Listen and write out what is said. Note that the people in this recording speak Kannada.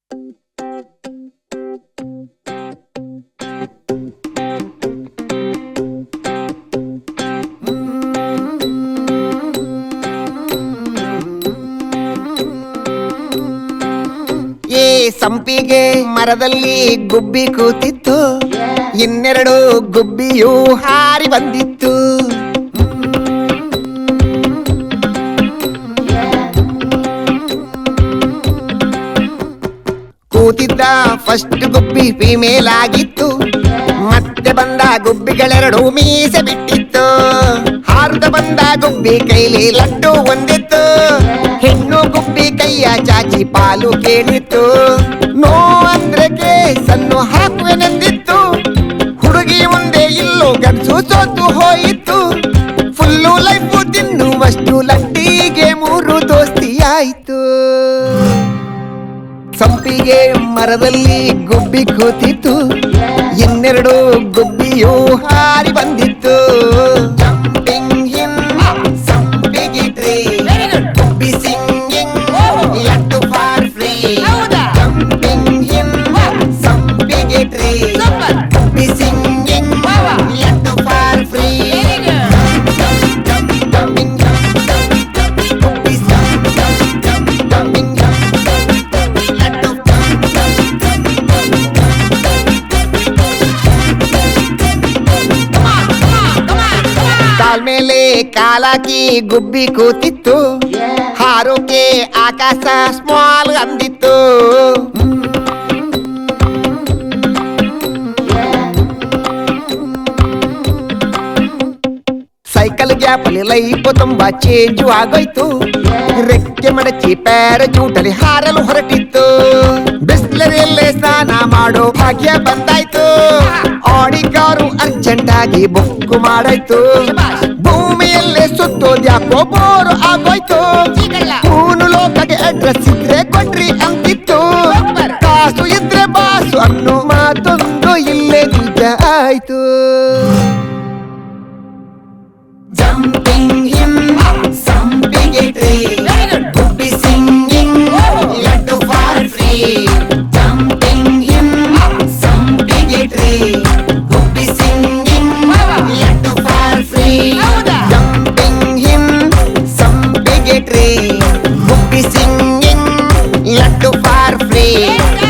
ಈ ಸಂಪಿಗೆ ಮರದಲ್ಲಿ ಗುಬ್ಬಿ ಕೂತಿತ್ತು ಇನ್ನೆರಡು ಗುಬ್ಬಿಯು ಹಾರಿ ಬಂದಿತ್ತು ಕೂತಿದ್ದ ಫಸ್ಟ್ ಗುಬ್ಬಿ ಫಿಮೇಲ್ ಆಗಿತ್ತು ಮತ್ತೆ ಬಂದ ಗುಬ್ಬಿಗಳೆರಡು ಮೀಸೆ ಬಿಟ್ಟಿತ್ತು ಹಾರುದ ಬಂದ ಗುಬ್ಬಿ ಕೈಲಿ ಲಡ್ಡು ಒಂದಿತ್ತು ಹೆಣ್ಣು ಗುಬ್ಬಿ ಕೈಯ ಚಾಚಿ ಪಾಲು ಕೇಳಿತ್ತು ನೋ ಅಂದ್ರೆ ಕೇಸನ್ನು ಹಾಕುವೆನೆಂದಿತ್ತು ಹುಡುಗಿ ಮುಂದೆ ಇಲ್ಲೋ ಗಂಡಸು ಸೋತು ಹೋಯಿತು ಫುಲ್ಲು ಲೈಫು ತಿನ್ನುವಷ್ಟು ಲಡ್ಡಿಗೆ ಮೂರು ದೋಸ್ತಿಯಾಯಿತು ಸಂಪಿಗೆ ಮರದಲ್ಲಿ ಗುಬ್ಬಿ ಕೂತಿತ್ತು ಇನ್ನೆರಡು ಗುಬ್ಬಿಯು ಹಾರಿ ಬಂದಿತ್ತು jumping in sampige tree gubbi singing laddu for free jumping in sampige tree gubbi singing laddu for free ಕಾಲ್ ಮೇಲೆ ಕಾಲಾಕಿ ಗುಬ್ಬಿ ಕೂತಿತ್ತು ಹಾರೋಕೆ ಆಕಾಶ ಸ್ಮಾಲ್ ಅಂದಿತ್ತು ಸೈಕಲ್ ಗ್ಯಾಪಲ್ಲಿ ಲೈಫ್ ತುಂಬಾ ಚೇಂಜು ಆಗೋಯ್ತು ರೆಕ್ಕೆ ಮಡಚಿ ಪ್ಯಾರಚೂಟಲ್ಲಿ ಹಾರಲು ಹೊರಟಿತ್ತು ಬಿಸ್ಲರಿಯಲ್ಲೇ ಸ್ನಾನ ಮಾಡೋ ಭಾಗ್ಯ ಬಂದಾಯ್ತು ಆಡಿ ಕಾರು ಅರ್ಜೆಂಟ್ ಆಗಿ ಬುಕ್ ಮಾಡಾಯ್ತು ಭೂಮಿಯಲ್ಲೇ ಸುತ್ತೋದ್ಯಾಕೋ ಬೋರು ಆಗೋಯ್ತು ಮೂನು ಲೋಕಕ್ಕೆ ಅಡ್ರೆಸ್ ಇದ್ರೆ ಕೊಡ್ರಿ ಅಂತಿತ್ತು ಕಾಸು ಇದ್ರೆ ಬಾಸು ಅನ್ನೋ ಮಾತೊಂದು ಇಲ್ಲೇ ನಿಜ ಆಯ್ತು Jumping him, ಸಂಪಿಗೆ tree. Gubbi singing, laddu for free. Jumping him, ಸಂಪಿಗೆ tree. Gubbi singing, laddu for free. Jumping him, ಸಂಪಿಗೆ tree. Gubbi singing, laddu for free.